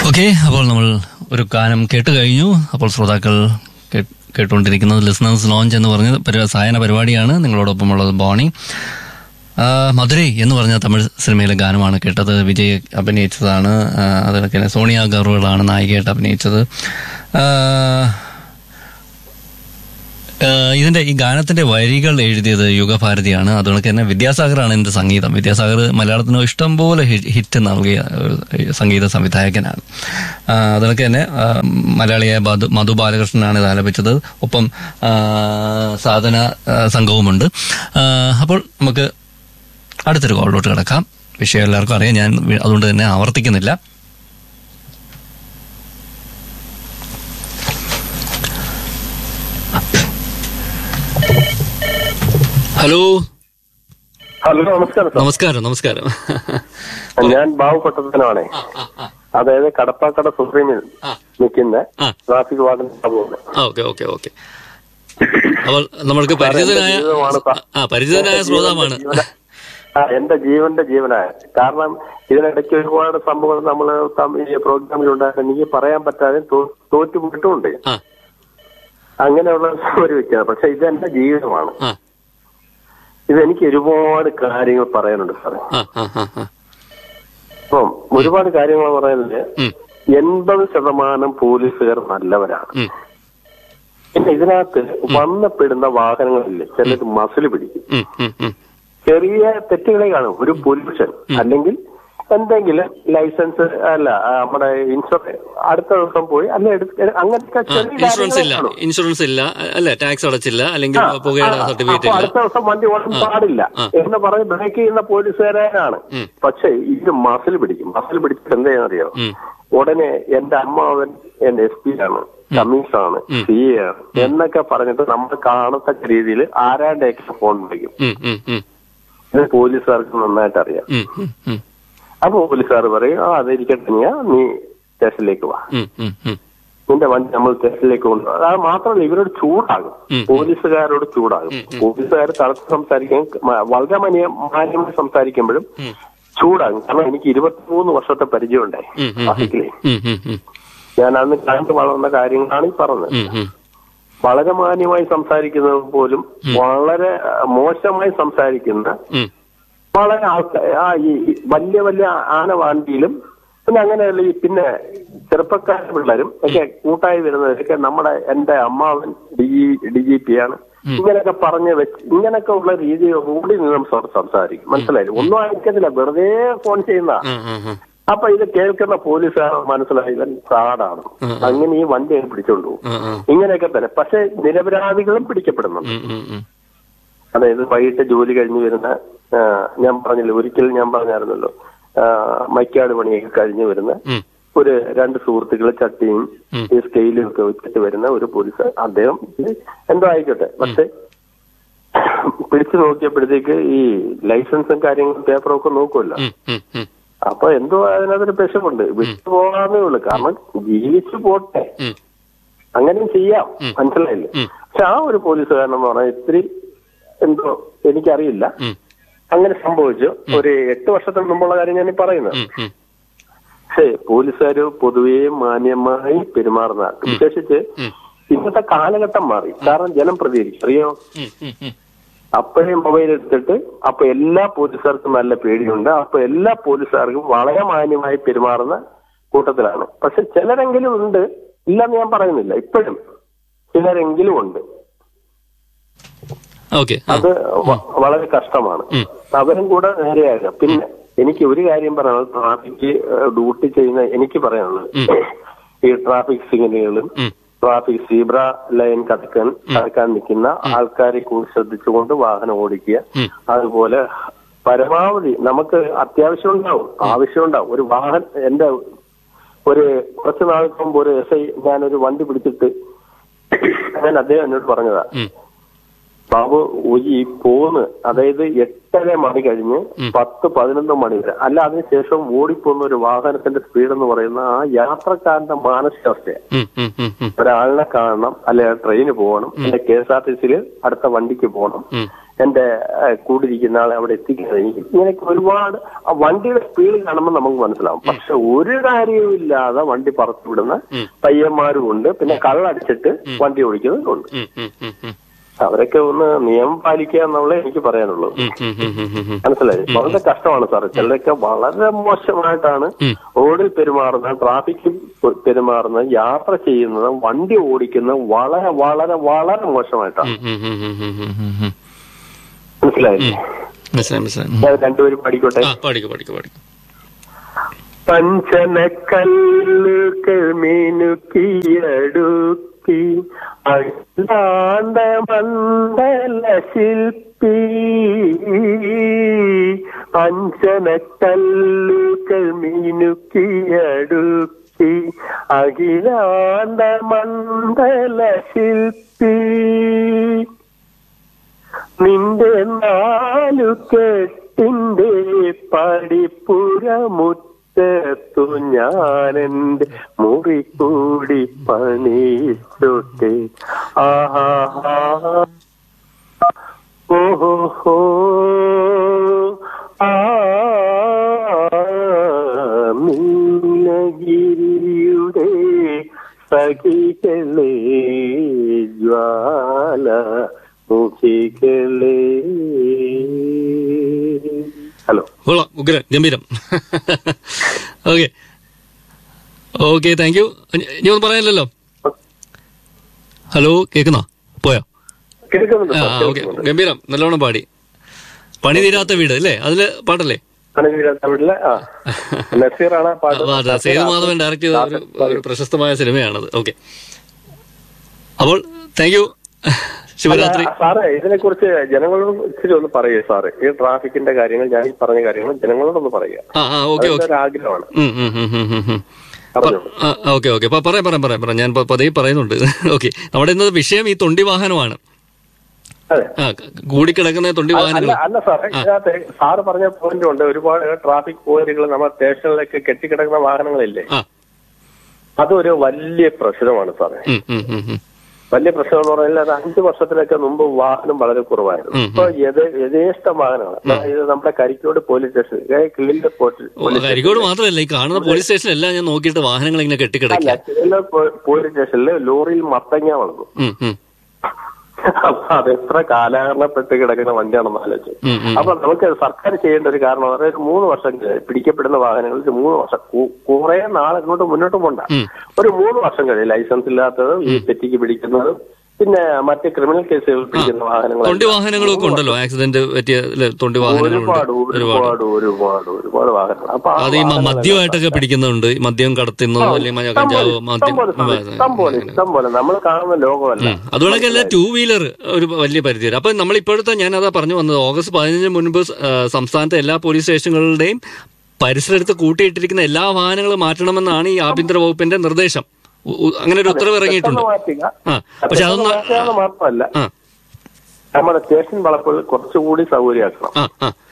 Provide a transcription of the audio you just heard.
Okay അപ്പോൾ നമ്മൾ ഒരു ഗാനം കേട്ട് കഴിഞ്ഞു അപ്പോൾ ശ്രോതാക്കൾ കേ- കേട്ടുകൊണ്ടിരിക്കുന്നത് ലിസണേഴ്സ് ലോഞ്ച് എന്ന് പറഞ്ഞ പരി- സായന പരിപാടിയാണ് നിങ്ങളോടൊപ്പമുള്ളത് ബോണി ആ, മധുരൈ എന്ന് പറഞ്ഞ തമിഴ് സിനിമയിലെ ഗാനമാണ് കേട്ടത് വിജയ് അഭിനയിച്ചതാണ് ആ, അതിലൊക്കെ തന്നെ സോണിയ ഗർവളാണ് നായികയായിട്ട് അഭിനയിച്ചത് ആ, ഏഹ് ഇതിന്റെ ഈ ഗാനത്തിന്റെ വരികൾ എഴുതിയത് യുഗഭാരതിയാണ് അതുകൊണ്ട് തന്നെ വിദ്യാസാഗറാണ് ഇതിന്റെ സംഗീതം വിദ്യാസാഗർ മലയാളത്തിന് ഇഷ്ടംപോലെ ഹി- ഹിറ്റ് നൽകിയ ഒരു സംഗീത സംവിധായകനാണ് ആ, അതുകൊണ്ട് തന്നെ ആ, മലയാളിയായ മധു മധു ബാലകൃഷ്ണനാണ് ഇത് ആലപിച്ചത് ഒപ്പം ആ, സാധന ആ, സംഘവുമുണ്ട് ആ, അപ്പോൾ നമുക്ക് അടുത്തൊരു കോളിലോട്ട് കിടക്കാം വിഷയം എല്ലാവർക്കും അറിയാം ഞാൻ വി- അതുകൊണ്ട് തന്നെ ആവർത്തിക്കുന്നില്ല ഹലോ ഹലോ നമസ്കാരം സാർ നമസ്കാരം നമസ്കാരം ഞാൻ ബാബു പട്ടത്തനാണേ അതായത് കടപ്പാക്കട സുപ്രീമിൽ ആ. നിൽക്കുന്ന ആ. ട്രാഫിക് വാർഡൻ ബാബുവാണ് ആ ഓക്കെ ഓക്കെ ഓക്കെ അപ്പോൾ നമ്മൾക്ക് പരിചിതനായ എന്റെ ജീവിതമാണ് സാർ. ആ പരിചിതനായ എന്റെ ശ്രോതാവാണ് ജീവന്റെ ജീവന- ആ എന്റെ ജീവന്റെ ജീവനായ കാരണം ഇതിനിടയ്ക്ക് ഒരുപാട് സംഭവങ്ങൾ നമ്മൾ ഈ പ്രോഗ്രാമിൽ ഉണ്ടാക്കാൻ എനിക്ക് പറയാൻ പറ്റാതെ തോ- തോറ്റുപോയിട്ടുമുണ്ട് ആ അങ്ങനെയുള്ള ഒരു വ്യക്തിയാണ് പക്ഷെ ഇത് എന്റെ ജീവിതമാണ് ആ ഇത് എനിക്ക് ഒരുപാട് കാര്യങ്ങൾ പറയാനുണ്ട് സാറേ ആ ആ ആ ആ അപ്പം ഒരുപാട് കാര്യങ്ങൾ പറയാനുണ്ട് ഉം, എൺപത് ശതമാനം പോലീസുകാർ നല്ലവരാണ് ഉം, പിന്നെ ഇതിനകത്ത് വന്നപ്പെടുന്ന വാഹനങ്ങളില്ലേ ചിലർ മസിൽ പിടിക്കും ഉം, ഉം, ഉം. ചെറിയ തെറ്റുകളെ കാണും ഒരു പൊല്യൂഷൻ അല്ലെങ്കിൽ എന്തെങ്കിലും ലൈസൻസ് അല്ല ആ, നമ്മുടെ ഇൻഷുറൻസ് അടുത്ത ദിവസം പോയി അല്ല എടുത്ത് അങ്ങനത്തെ ആ, ചെറിയ ഇൻഷുറൻസ് കാര്യങ്ങളെ ഇല്ല കാണും. ഇൻഷുറൻസ് ഇല്ല അല്ല ടാക്സ് അടച്ചില്ല അല്ലെങ്കിൽ ആ, പുകയുടെ ആ, സർട്ടിഫിക്കറ്റ് അപ്പൊ ഇല്ല അടുത്ത ദിവസം വണ്ടി ഓടാൻ പാടില്ല ആ. എന്ന് പറഞ്ഞ് ബ്രേക്ക് ചെയ്യുന്ന പോലീസുകാരാണ് ഉം. പക്ഷെ ഇത് മസിൽ പിടിക്കും മസിൽ പിടിച്ചിട്ട് എന്താ അറിയോ ഉം, ഉടനെ എന്റെ അമ്മാവൻ എന്റെ എസ് പി ആണ് കമ്മീഷണറാണ് ഉം. സി എ ആണ് എന്നൊക്കെ പറഞ്ഞിട്ട് നമ്മൾ കാണത്തക്ക രീതിയിൽ ആരാണ്ടേക്ക് ഫോൺ വിളിക്കും ഉം, ഉം, ഉം, ഇത് പോലീസുകാർക്ക് നന്നായിട്ട് അറിയാം ഉം, ഉം, ഉം, അപ്പൊ പോലീസുകാർ പറയും ആ അതിരിക്കട്ടെ നീ നീ സ്റ്റേഷനിലേക്ക് വാ ഉം, ഉം, ഉം. നിന്റെ വണ്ടി നമ്മൾ സ്റ്റേഷനിലേക്ക് കൊണ്ടുപോകും അത് മാത്രമല്ല ഇവരോട് ചൂടാകും ഉം. പോലീസുകാരോട് ചൂടാകും ഉം, ഉം. പോലീസുകാർ തളർത്ത് സംസാരിക്കാൻ മ- വളരെ മനിയ മാന്യമായി സംസാരിക്കുമ്പോഴും ഉം. ചൂടാകും കാരണം എനിക്ക് ഇരുപത്തിമൂന്ന് വർഷത്തെ പരിചയമുണ്ടായി ഉം, ഉം, ഉം. ട്രാഫിക്കിലെ ഉം, ഉം, ഉം. ഞാൻ അന്ന് കണ്ടു വളർന്ന കാര്യങ്ങളാണ് ഈ പറഞ്ഞത് ഉം, ഉം. വളരെ മാന്യമായി സംസാരിക്കുന്നത് പോലും വളരെ ആ, മോശമായി സംസാരിക്കുന്ന ഉം. വളരെ ആൾക്കാർ ആ ഈ വലിയ വലിയ ആനവാണ്ടിയിലും പിന്നെ അങ്ങനെയല്ല ഈ പിന്നെ ചെറുപ്പക്കാര പിള്ളേരും ഒക്കെ കൂട്ടായി വരുന്നവരൊക്കെ നമ്മുടെ എന്റെ അമ്മാവൻ D G D G P ആണ് ഉം. ഇങ്ങനെയൊക്കെ പറഞ്ഞ് വെച്ച് ഇങ്ങനെയൊക്കെ ഉള്ള രീതി ഓടി നിന്ന് സം- സംസാരിക്കും മനസ്സിലായില്ലേ ഒന്നും അയക്കത്തില്ല വെറുതെ ഫോൺ ചെയ്യുന്ന ആ, ആ, ആ. അപ്പൊ ഇത് കേൾക്കുന്ന പോലീസുകാർ മനസ്സിലായി ഇവൻ ഫ്രാഡാണ് ഉം. അങ്ങനെ ഈ വണ്ടി അങ്ങ് പിടിച്ചോണ്ട് പോകും ആ, ആ. ഇങ്ങനെയൊക്കെ തന്നെ പക്ഷെ നിരപരാധികളും പിടിക്കപ്പെടുന്നുണ്ട് ഉം, ഉം, ഉം. അതായത് വൈകിട്ട് ജോലി കഴിഞ്ഞ് വരുന്ന ആ, ഞാൻ പറഞ്ഞില്ല ഒരിക്കൽ ഞാൻ പറഞ്ഞായിരുന്നല്ലോ ആ, മൈക്കാട് പണിയൊക്കെ കഴിഞ്ഞ് വരുന്ന ഉം. ഒരു രണ്ട് സുഹൃത്തുക്കൾ ചട്ടിയും ഉം. ഈ സ്കെയിലും ഒക്കെ വെച്ചിട്ട് വരുന്ന ഒരു പോലീസ് അദ്ദേഹം ഇത് എന്തോ ആയിക്കോട്ടെ പക്ഷെ പിടിച്ചു നോക്കിയപ്പോഴത്തേക്ക് ഈ ലൈസൻസും കാര്യങ്ങളും പേപ്പറും ഒക്കെ നോക്കുമല്ലോ ഉം, ഉം, ഉം. അപ്പൊ എന്തോ അതിനകത്തൊരു പെശമുണ്ട് വിട്ടു പോകാന്നേ ഉള്ളു കാരണം ജീവിച്ചു പോട്ടെ ഉം. അങ്ങനെയും ചെയ്യാം ഉം. മനസ്സിലായില്ലേ ഉം. പക്ഷെ ആ ഒരു പോലീസുകാരൻ എന്ന് പറഞ്ഞാൽ ഇത്തിരി എന്തോ എനിക്കറിയില്ല ഉം. അങ്ങനെ സംഭവിച്ചു ഒരു എട്ട് വർഷത്തിന് മുമ്പുള്ള കാര്യം ഞാൻ ഈ പറയുന്നത് ഉം, ഉം. പക്ഷേ പോലീസുകാര് പൊതുവേ മാന്യമായി പെരുമാറുന്ന വിശേഷിച്ച് ഉം. ഇന്നത്തെ കാലഘട്ടം മാറി കാരണം ജനം പ്രതികരിക്കും അറിയോ ഉം, ഉം, ഉം. അപ്പോഴേ മൊബൈൽ എടുത്തിട്ട് അപ്പൊ എല്ലാ പോലീസുകാർക്കും നല്ല പേടിയുണ്ട് അപ്പൊ എല്ലാ പോലീസുകാർക്കും വളരെ മാന്യമായി പെരുമാറുന്ന കൂട്ടത്തിലാണ് പക്ഷെ ചിലരെങ്കിലും ഉണ്ട് ഇല്ലെന്ന് ഞാൻ പറയുന്നില്ല ഇപ്പോഴും ചിലരെങ്കിലും ഉണ്ട് ഓക്കെ ആ. അത് വ- വളരെ കഷ്ടമാണ് ഉം. അവരും കൂടെ നേരെയാകുക പിന്നെ എനിക്ക് ഒരു കാര്യം പറയാനുള്ളത് ട്രാഫിക് ഡ്യൂട്ടി ചെയ്യുന്ന എനിക്ക് പറയാനുള്ളത് ഉം. ഈ ട്രാഫിക് സിഗ്നലുകളും ഉം. ട്രാഫിക് സീബ്ര ലൈൻ കടക്കാൻ കടക്കാൻ നിൽക്കുന്ന ആൾക്കാരെ കൂടി ശ്രദ്ധിച്ചുകൊണ്ട് വാഹനം ഓടിക്കുക ഉം. അതുപോലെ പരമാവധി നമുക്ക് അത്യാവശ്യം ഉണ്ടാവും ആവശ്യം ഉണ്ടാവും ഒരു വാഹനം എന്റെ ഒരു കുറച്ച് നാൾക്ക് മുമ്പ് ഒരു എസ് ഐ ഞാനൊരു വണ്ടി പിടിച്ചിട്ട് ഞാൻ അദ്ദേഹം എന്നോട് പറഞ്ഞതാ ഉം. ബാബു ഈ പോന്ന് അതായത് എട്ടര മണി കഴിഞ്ഞ് ഉം. പത്ത് പതിനൊന്ന് മണി വരെ അല്ല അതിനുശേഷം ഓടിപ്പോകുന്ന ഒരു വാഹനത്തിന്റെ സ്പീഡ് എന്ന് പറയുന്ന ആ യാത്രക്കാരന്റെ മാനസികാവസ്ഥയാണ് ഉം, ഉം, ഉം, ഉം. ഒരാളിനെ കാണണം അല്ലെ ട്രെയിന് പോകണം അല്ലെ കെ എസ് ആർ ടി സിയിൽ അടുത്ത വണ്ടിക്ക് പോകണം ഉം. എന്റെ ആ, കൂടിയിരിക്കുന്ന ആളെ അവിടെ എത്തിക്കുന്നത് എനിക്ക് ഇങ്ങനെയൊക്കെ ഒരുപാട് ആ വണ്ടിയുടെ സ്പീഡ് കാണുമ്പോൾ നമുക്ക് മനസ്സിലാവും പക്ഷെ ഒരു കാര്യവും ഇല്ലാതെ വണ്ടി പറത്തു വിടുന്ന പയ്യന്മാരും ഉണ്ട് പിന്നെ കള്ളടിച്ചിട്ട് വണ്ടി ഓടിക്കുന്നവരുണ്ട് ഉം, ഉം, ഉം, ഉം. അവരൊക്കെ ഒന്ന് നിയമം പാലിക്കുക എന്നുള്ളത് എനിക്ക് പറയാനുള്ളത് ഉം, ഉം, ഉം, ഉം, ഉം, ഉം. മനസ്സിലായി വളരെ കഷ്ടമാണ് സാർ ചിലരൊക്കെ വളരെ മോശമായിട്ടാണ് റോഡിൽ പെരുമാറുന്നത് ട്രാഫിക്കിൽ പെരുമാറുന്നത് യാത്ര ചെയ്യുന്നത് വണ്ടി ഓടിക്കുന്നത് വളരെ വളരെ വളരെ മോശമായിട്ടാണ് ഉം, ഉം, ഉം, ഉം, ഉം, ഉം, ഉം. മനസ്സിലായില്ലേ മനസ്സിലായി മനസ്സിലായി ഉം. ഞാൻ രണ്ടുപേരും പഠിക്കട്ടെ ആ പാടിക്കോ പാടിക്കോ പാടിക്കോ പഞ്ചനക്കല്ലുകൾ മിനുക്കിയടുക്കി അല്ലാണ്ട മണ്ഡല ശില്പി പഞ്ചനക്കല്ലുകൾ മിനുക്കിയടുക്കി അഖിലാണ്ട മണ്ഡല ശില്പി നിന്റെ നാലു കെട്ടിന്റെ പടിപ്പുറമുറ്റത്തു ഞാനെന്റെ മുറി കൂടി പണിച്ചോട്ടെ ആഹാ ഓഹോ ആ നീലഗിരിയുടെ സഖികളെ ജ്വാല മുഖികളെ ഹലോ കൊള്ളാം ഉഗ്രൻ ഗംഭീരം ഓക്കെ ഓക്കെ താങ്ക് യു ഇനി ഒന്നും പറയാനില്ലല്ലോ ഹലോ കേൾക്കുന്നോ പോയോ കേൾക്കുന്നുണ്ട് ആ സാർ, ഓക്കെ കേൾക്കുന്നുണ്ട്. ഗംഭീരം നല്ലോണം പാടി പണി തീരാത്ത വീട് അല്ലേ അതില് പാട്ടല്ലേ അണുവീര തമിഴിലെ ആ നസീറാണ് പാട്ട് ആ, അതെ, സേതുമാധവൻ ഡയറക്ട് ചെയ്ത ഒരു- ഒരു പ്രശസ്തമായ സിനിമയാണത് ഓക്കെ അപ്പോൾ താങ്ക് യു ശിവരാത്രി അല്ല, സാറേ ഇതിനെ കുറിച്ച് ജനങ്ങളോട് ഇച്ചിരി ഒന്ന് പറയൂ സാറേ ഈ ട്രാഫിക്കിന്റെ കാര്യങ്ങൾ ഞാൻ ഈ പറഞ്ഞ കാര്യങ്ങൾ ജനങ്ങളോടൊന്ന് പറയുക ആ ആ ഓക്കെ അതൊക്കെ ഓക്കെ ഒരു ആഗ്രഹമാണ് ഉം, ഉം, ഉം, ഉം, ഉം, ഉം. പറഞ്ഞോളൂ ആ ഓക്കെ ഓക്കെ അപ്പൊ പറയാം പറയാം പറയാം പറയാം ഞാൻ പ- പതിയെ പറയുന്നുണ്ട് ഓക്കെ നമ്മുടെ ഇന്നത്തെ വിഷയം ഈ തൊണ്ടി വാഹനമാണ് അതെ ആ കൂടിക്കിടക്കുന്ന തൊണ്ടി അല്ല വാഹനങ്ങൾ അല്ല സാറേ ഇതിനകത്ത് സാറ് പറഞ്ഞ പോയിന്റ് ഉണ്ട് ഒരുപാട് ട്രാഫിക് പോയിന്റുകൾ നമ്മുടെ സ്റ്റേഷനിലൊക്കെ കെട്ടിക്കിടക്കുന്ന വാഹനങ്ങളില്ലേ ആ അതൊരു വലിയ പ്രശ്നമാണ് സാറേ ഉം, ഉം, ഉം, ഉം. വലിയ പ്രശ്നം എന്ന് പറഞ്ഞാൽ അത് അഞ്ചു വർഷത്തിലൊക്കെ മുമ്പ് വാഹനം വളരെ കുറവായിരുന്നു ഉം, ഇപ്പൊ യഥേ- യഥേഷ്ടം വാഹനമാണ് അതായത് നമ്മുടെ കരിക്കോട് പോലീസ് സ്റ്റേഷൻ കിളിന്റെ ഓ, കരിക്കോട് മാത്രമല്ല ഈ കാണുന്ന പോലീസ് സ്റ്റേഷനിലെല്ലാം ഞാൻ നോക്കിയിട്ട് വാഹനങ്ങൾ ഇങ്ങനെ അല്ല കെട്ടിക്കിടക്കുക കിളിലെ പോലീസ് സ്റ്റേഷനിൽ ലോറിയിൽ മത്തങ്ങ വളർന്നു ഉം, ഉം, അപ്പൊ അത് എത്ര കാലഹരണപ്പെട്ട് കിടക്കുന്ന വണ്ടിയാണെന്ന് ആലോചിച്ചു ഉം, ഉം. അപ്പൊ നമുക്ക് സർക്കാർ ചെയ്യേണ്ട ഒരു കാരണം അതായത് ഒരു മൂന്ന് വർഷം കഴിയും. പിടിക്കപ്പെടുന്ന വാഹനങ്ങൾ ഒരു മൂന്ന് വർഷം കു- കുറെ നാൾ ഇങ്ങോട്ട് മുന്നോട്ട് പോണ്ട ഉം. ഒരു മൂന്ന് വർഷം കഴിയും ലൈസൻസ് ഇല്ലാത്തതും ഈ തെറ്റിക്ക് പിടിക്കുന്നതും പിന്നെ മറ്റ് ക്രിമിനൽ കേസുകൾ പിടിക്കുന്ന വാഹനങ്ങൾ തൊണ്ടി വാഹനങ്ങളും ഒക്കെ ഉണ്ടല്ലോ ആക്സിഡന്റ് പറ്റിയ ല്ലേ, തൊണ്ടി വാഹനങ്ങളുണ്ട് ഒരുപാട് ഒരുപാട് ഒരുപാട് ഒരുപാട് ഒരുപാട് വാഹനങ്ങൾ അപ്പൊ ആ അത് ഈ മ- വാഹനങ്ങളെല്ലാം മദ്യമായിട്ടൊക്കെ പിടിക്കുന്നുണ്ട് ഈ മദ്യം കടത്തുന്നത് അല്ലെങ്കിൽ മ- ഇഷ്ടം പോലെ, കഞ്ചാവ് ഇഷ്ടം മദ്യം പോലെ സാറേ, ഇഷ്ടം പോലെ ഇഷ്ടം പോലെ നമ്മൾ കാണുന്ന ലോകമല്ല അതുകൊണ്ടൊക്കെ ടൂ വീലർ ഒരു വലിയ പരിധി വരെ അപ്പൊ നമ്മൾ ഇപ്പോഴത്തെ ഞാൻ അതാ പറഞ്ഞു വന്നത് ഓഗസ്റ്റ് പതിനഞ്ചിന് മുൻപ് സ്- ആ, സംസ്ഥാനത്തെ എല്ലാ പോലീസ് സ്റ്റേഷനുകളുടെയും പരിസരത്ത് കൂട്ടിയിട്ടിരിക്കുന്ന എല്ലാ വാഹനങ്ങളും മാറ്റണമെന്നാണ് ഈ ആഭ്യന്തര വകുപ്പിന്റെ നിർദ്ദേശം ഉ- ഉ- അങ്ങനെ ഒരു ഉത്തരവ് ഇറങ്ങിയിട്ടുണ്ട് മാറ്റുക ആ പക്ഷെ അതൊന്ന് മാറ്റുക മാത്രമല്ല ആ നമ്മുടെ സ്റ്റേഷൻ വളപ്പുകൾ കുറച്ചുകൂടി സൗകര്യമാക്കണം ആ ആ